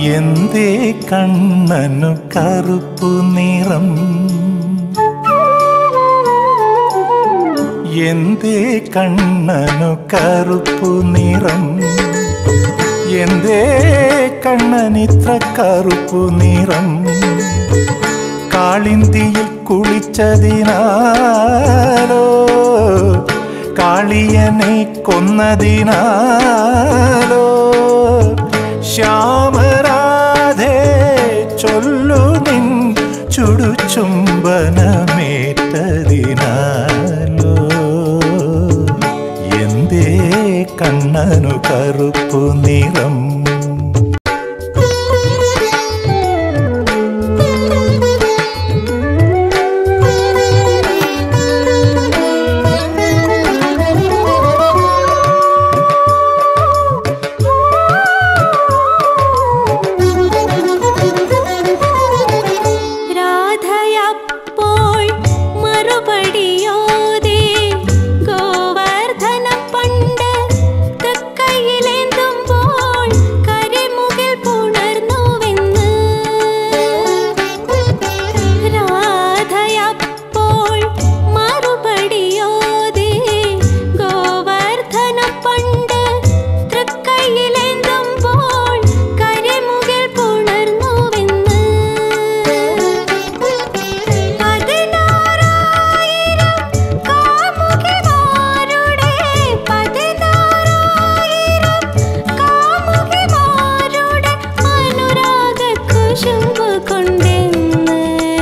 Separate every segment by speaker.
Speaker 1: എന്തേ കണ്ണനു കറുപ്പു നിറം എന്തേ കണ്ണനു കറുപ്പു നിറം എന്തേ കണ്ണനിത്ര കറുപ്പു നിറം കാളിന്തിയിൽ കുളിച്ചതിനാലോ കാളിയനെ കൊന്നതിനാലോ ശ്യാമരാധേ ചൊല്ലു നിൻ ചുടുചുംബനമേറ്റതിനാലോ എന്തേ കണ്ണനു കറുപ്പു നിറം
Speaker 2: രാധയപ്പോൾ മറുപടിയോടെ ഗോവർദ്ധന പണ്ട് തൃക്കൈയിലേന്തുമ്പോൾ കരിമുകിൽ പുണർന്നുവെന്ന് രാധയപ്പോൾ മറുപടിയോടെ ഗോവർദ്ധന പണ്ട് തൃക്കൈയിലേന്തുമ്പോൾ കരിമുകിൽ പുണർന്നുവെന്ന് പതിനാറായിരം കാമുകിമാരുടെ പതിനാറായിരം കാമുകിമാരുടെ അനുരാഗ കുശുമ്പ് കൊണ്ടെന്ന്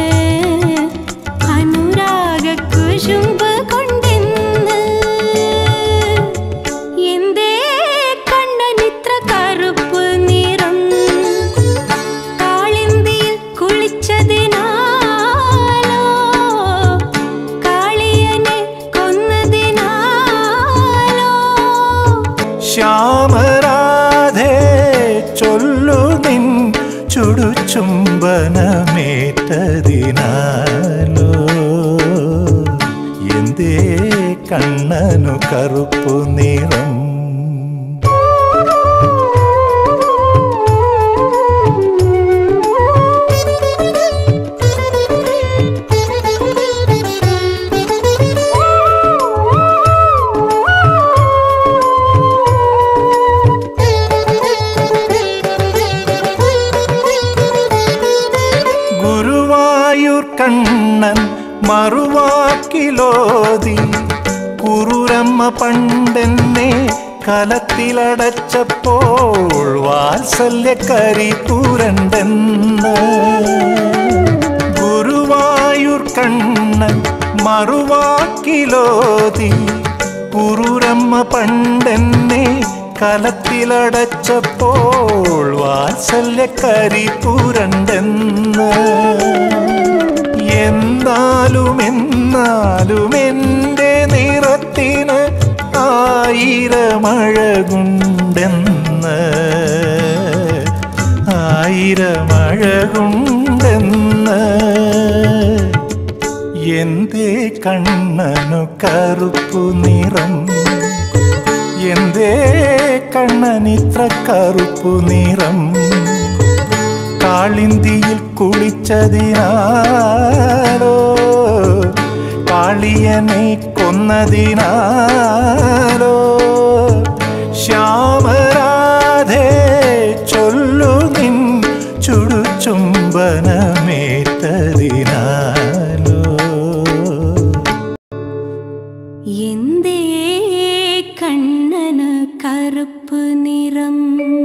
Speaker 2: അനുരാഗ കുശുമ്പ് കൊണ്ടെന്ന് എന്തേ കണ്ണനിത്ര കറുപ്പ് നിറം കാളിന്തിയിൽ കുളിച്ചതിനാലോ കാളിയനെ കൊന്നതിനാലോ
Speaker 1: ശ്യാമരാധേ ചൊല്ലു നിൻ ചുടുചുംബനമേറ്റതിനാലോ എന്തേ കണ്ണനു കറുപ്പു നിറം ഗുരുവായൂർ കണ്ണൻ മറുവാക്കിലോതി കുറുരമ്മ പണ്ടെന്നെ കലത്തിലടച്ചപ്പോൾ വാത്സല്യക്കരി പുരണ്ടെന്ന് ഗുരുവായൂർ കണ്ണൻ മറുവാക്കിലോതി കുറുരമ്മ പണ്ടെന്നെ കലത്തിലടച്ചപ്പോൾ വാത്സല്യക്കരി പുരണ്ടെന്ന് എന്നാലും എന്നാലും എൻ്റെ നിറത്തിന് ആയിരമഴകുണ്ടെന്ന് ആയിരമഴകുണ്ടെന്ന് എന്തേ കണ്ണനു കറുപ്പു നിറം എന്തേ കണ്ണനിത്ര കറുപ്പു നിറം കാളിന്തിയിൽ കുളിച്ചതിനാലോ കാളിയനെ കൊന്നതിനാലോ ശ്യാമരാധേ ചൊല്ലു നിൻ ചുടുചുംബനമേറ്റതിനാലോ
Speaker 2: എന്തേ കണ്ണന് കറുപ്പ് നിറം